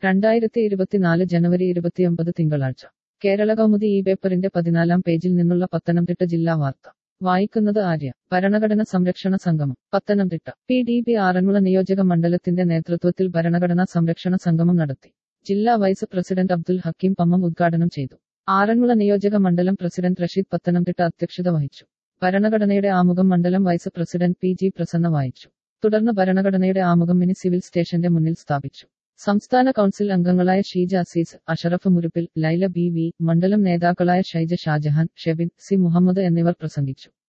രണ്ടായിരത്തി ഇരുപത്തിനാല് ജനുവരി ഇരുപത്തിയൊമ്പത് തിങ്കളാഴ്ച കേരള കൗമുദി ഈ പേപ്പറിന്റെ പതിനാലാം പേജിൽ നിന്നുള്ള പത്തനംതിട്ട ജില്ലാ വാർത്ത വായിക്കുന്നത് ആര്യ ഭരണഘടന സംരക്ഷണ സംഗമം Pathanamthitta P D P Aranmula നിയോജക മണ്ഡലത്തിന്റെ നേതൃത്വത്തിൽ ഭരണഘടനാ സംരക്ഷണ സംഗമം നടത്തി ജില്ലാ വൈസ് പ്രസിഡന്റ് അബ്ദുൽ ഹക്കീം പമ്മം ഉദ്ഘാടനം ചെയ്തു ആറന്മുള നിയോജക മണ്ഡലം പ്രസിഡന്റ് റഷീദ് പത്തനംതിട്ട അധ്യക്ഷത വഹിച്ചു ഭരണഘടനയുടെ ആമുഖം മണ്ഡലം vice president P G Prasanna വായിച്ചു തുടർന്ന് ഭരണഘടനയുടെ ആമുഖം മിനി സിവിൽ സ്റ്റേഷന്റെ മുന്നിൽ സ്ഥാപിച്ചു സംസ്ഥാന കൗൺസിൽ അംഗങ്ങളായ ഷീജ അസീസ് അഷറഫ് മുരുപ്പിൽ ലൈല ബി വി മണ്ഡലം നേതാക്കളായ ഷൈജ ഷാജഹാൻ ഷെബിൻ സി മുഹമ്മദ് എന്നിവർ പ്രസംഗിച്ചു